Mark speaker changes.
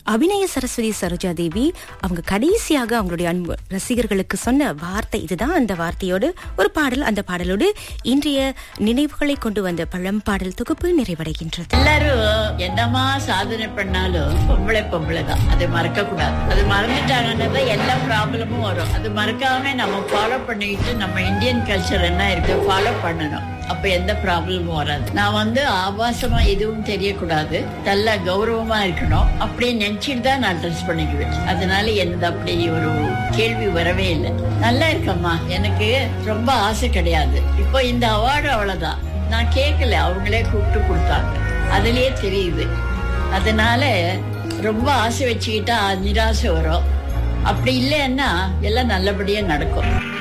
Speaker 1: அபிநய சரஸ்வதி சரோஜா தேவி அவங்க கடைசியாக அவங்களுடைய அன்பு ரசிகர்களுக்கு சொன்ன வார்த்தை இதுதான் அந்த வார்த்தையோடு ஒரு பாடல் அந்த பாடலோடு இன்றைய நினைவுகளை கொண்டு வந்த பழம்பாடல் தொகுப்பு நிறைவடைகின்றது
Speaker 2: எல்லாரும் என்னமா சாதனை பண்ணாலும் பொம்பளை பொம்பளை தான் அதை மறக்க கூடாது அது மறந்துட்டாங்கன்னா தான் எல்லா ப்ராப்ளமும் வரும் அது மறக்காம நம்ம ஃபாலோ பண்ணிக்கிட்டு நம்ம இந்தியன் கல்ச்சர் என்ன இருக்கு ஃபாலோ பண்ணணும் அப்ப எந்த ப்ராப்ளமும் வராது நான் வந்து ஆபாசமா எதுவும் தெரியக்கூடாது நல்ல கௌரவமா இருக்கணும் அப்படியே நினைச்சிட்டு தான் நான் ட்ரெஸ் பண்ணிக்குவேன் அதனால எந்த அப்படி ஒரு கேள்வி வரவே இல்லை நல்லா இருக்கம்மா எனக்கு ரொம்ப ஆசை கிடையாது இப்போ இந்த அவார்டு அவ்வளவுதான் நான் கேட்கல அவங்களே கூப்பிட்டு கொடுத்தாங்க அதுலயே தெரியுது அதனால ரொம்ப ஆசை வச்சுக்கிட்டா நிராசை வரும் அப்படி இல்லைன்னா எல்லாம் நல்லபடியா நடக்கும்